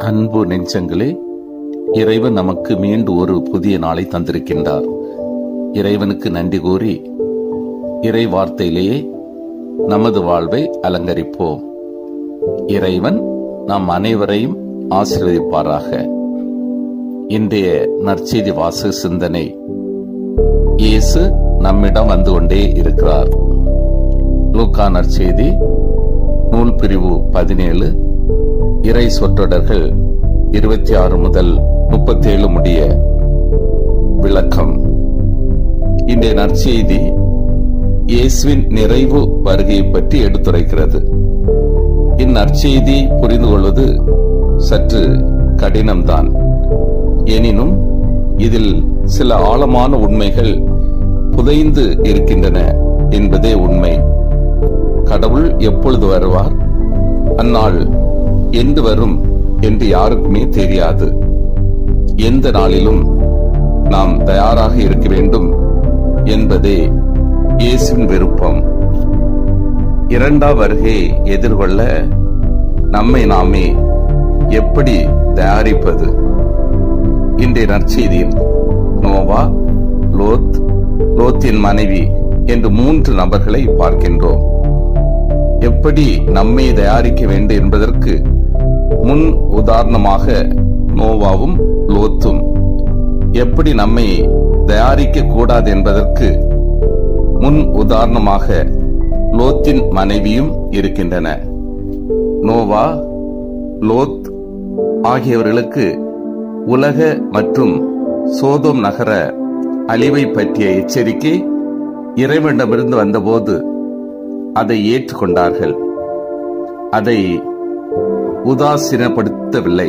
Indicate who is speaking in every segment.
Speaker 1: அன்பு நெஞ்சங்களே இறைவன் நமக்கு மீண்டும் ஒரு புதிய நாளை தந்திருக்கின்றார் இறைவனுக்கு நன்றி கூறி இறை வார்த்தையிலேயே நமது வாழ்வை அலங்கரிப்போம் இறைவன் நம் அனைவரையும் ஆசீர்வதிப்பாராக இன்றைய நற்செய்தி வாச சிந்தனை இயேசு நம்மிடம் வந்து கொண்டே இருக்கிறார் லூக்கா நற்செய்தி நூல் பிரிவு பதினேழு இறை சொற்றொடர்கள் இருபத்தி ஆறு முதல் முப்பத்தேழு முடிய விளக்கம் இன்றைய நற்செய்தி இயேசுவின் நிறைவு வருகையை பற்றி எடுத்துரைக்கிறது இந்நற்செய்தி புரிந்து கொள்வது சற்று கடினம்தான் எனினும் இதில் சில ஆழமான உண்மைகள் புதைந்து இருக்கின்றன என்பதே உண்மை கடவுள் எப்பொழுது வருவார் அந்நாள் என்று வரும் என்று யாருக்குமே தெரியாது எந்த நாளிலும் நாம் தயாராக இருக்க வேண்டும் என்பதே இயேசுவின் விருப்பம் இரண்டாம் வருகையை எதிர்கொள்ள நம்மை நாமே எப்படி தயாரிப்பது இன்றைய நற்செய்தியில் நோவா லோத் லோத்தின் மனைவி என்று மூன்று நபர்களை பார்க்கின்றோம் எப்படி நம்மை தயாரிக்க வேண்டும் என்பதற்கு முன் உதாரணமாக நோவாவும் லோத்தும் எப்படி நம்மை தயாரிக்க கூடாது என்பதற்கு முன் உதாரணமாக லோத்தின் மனைவியும் இருக்கின்றன நோவா லோத் ஆகியவர்களுக்கு உலக மற்றும் சோதோம் நகர அழிவை பற்றிய எச்சரிக்கை இறைவனிடமிருந்து வந்தபோது அதை ஏற்றுக்கொண்டார்கள் அதை உதாசீனப்படுத்தவில்லை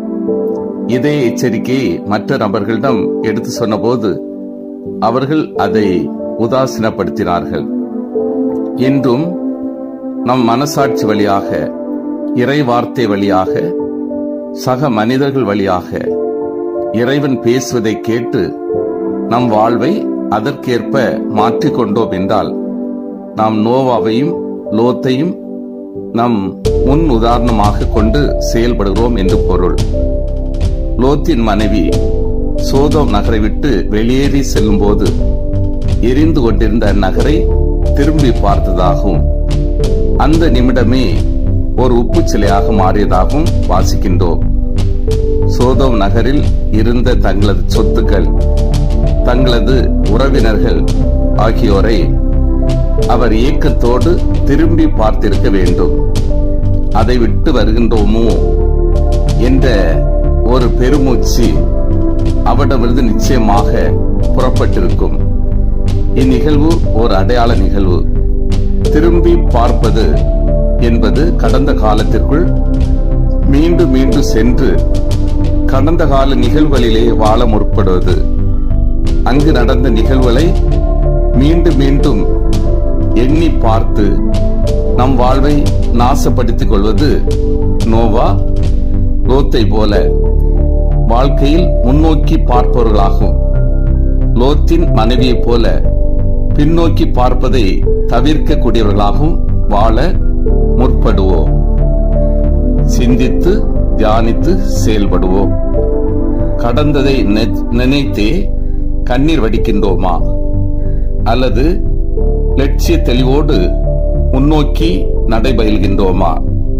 Speaker 1: இதே எச்சரிக்கையை மற்ற நபர்களிடம் எடுத்து சொன்னபோது அவர்கள் அதை உதாசீனப்படுத்தினார்கள் இன்றும் நம் மனசாட்சி வழியாக இறை வார்த்தை வழியாக சக மனிதர்கள் வழியாக இறைவன் பேசுவதை கேட்டு நம் வாழ்வை அதற்கேற்ப மாற்றிக்கொண்டோம் என்றால் நாம் நோவாவையும் லோத்தையும் நம் முன் உதாரணமாக கொண்டு செயல்படுகிறோம் என்று பொருள் லோத்தின் மனைவி சோதோம் நகரை விட்டு வெளியேறி செல்லும் போது எரிந்து கொண்டிருந்த அந்நகரை திரும்பி பார்த்ததாகவும் அந்த நிமிடமே ஒரு உப்பு சிலையாக மாறியதாகவும் வாசிக்கின்றோம் சோதோம் நகரில் இருந்த தங்களது சொத்துக்கள் தங்களது உறவினர்கள் ஆகியோரை அவர் ஏக்கத்தோடு திரும்பி பார்த்திருக்க வேண்டும் அதை விட்டு வருகின்றோமோ என்ற ஒரு பெருமூச்சு அவரிடமிருந்து நிச்சயமாக புறப்பட்டிருக்கும் இந்நிகழ்வு ஒரு அடையாள நிகழ்வு திரும்பி பார்ப்பது என்பது கடந்த காலத்திற்குள் மீண்டும் மீண்டும் சென்று கடந்த கால நிகழ்வுகளிலே வாழ முற்படுவது அங்கு நடந்த நிகழ்வுகளை மீண்டும் மீண்டும் எண்ணி பார்த்து நம் வாழ்வை நாசப்படுத்திக் கொள்வது நோவா லோத்தை போல வாழ்க்கையில் முன்னோக்கி பார்ப்பவர்களாகும் லோத்தின் மனைவியைப் போல பின்னோக்கி பார்ப்பதை தவிர்க்கக்கூடியவர்களாகவும் வாழ முற்படுவோம் சிந்தித்து தியானித்து செயல்படுவோம் கடந்ததை நினைத்தே கண்ணீர் வடிக்கின்றோமா அல்லது லட்சிய தெளிவோடு முன்னோக்கி நடைபயில்கின்றோமா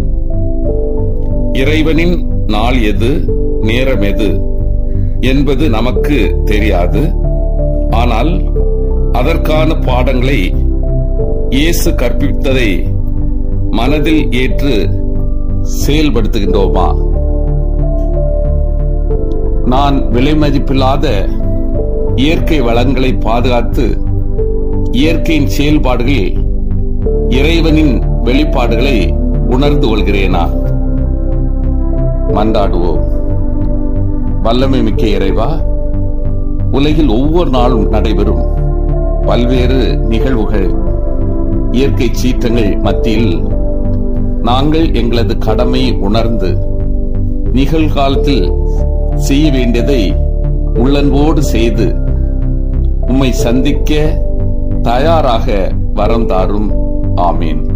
Speaker 1: இறைவனின் நாள் எது நேரம் எது என்பது நமக்கு தெரியாது ஆனால் அதற்கான பாடங்களை இயேசு கற்பித்ததை மனதில் ஏற்று செயல்படுத்துகின்றோமா நான் விலைமதிப்பில்லாத இயற்கை வளங்களை பாதுகாத்து இயற்கையின் செயல்பாடுகள் இறைவனின் வெளிப்பாடுகளை உணர்ந்து கொள்கிறேனா மன்றாடுவோம் வல்லமை மிக்க இறைவா உலகில் ஒவ்வொரு நாளும் நடைபெறும் பல்வேறு நிகழ்வுகள் இயற்கை சீற்றங்கள் மத்தியில் நாங்கள் எங்களது கடமையை உணர்ந்து நிகழ்காலத்தில் செய்ய வேண்டியதை உள்ளன்போடு செய்து உம்மை சந்திக்க தயாராக வரம் தாரும் ஆமீன்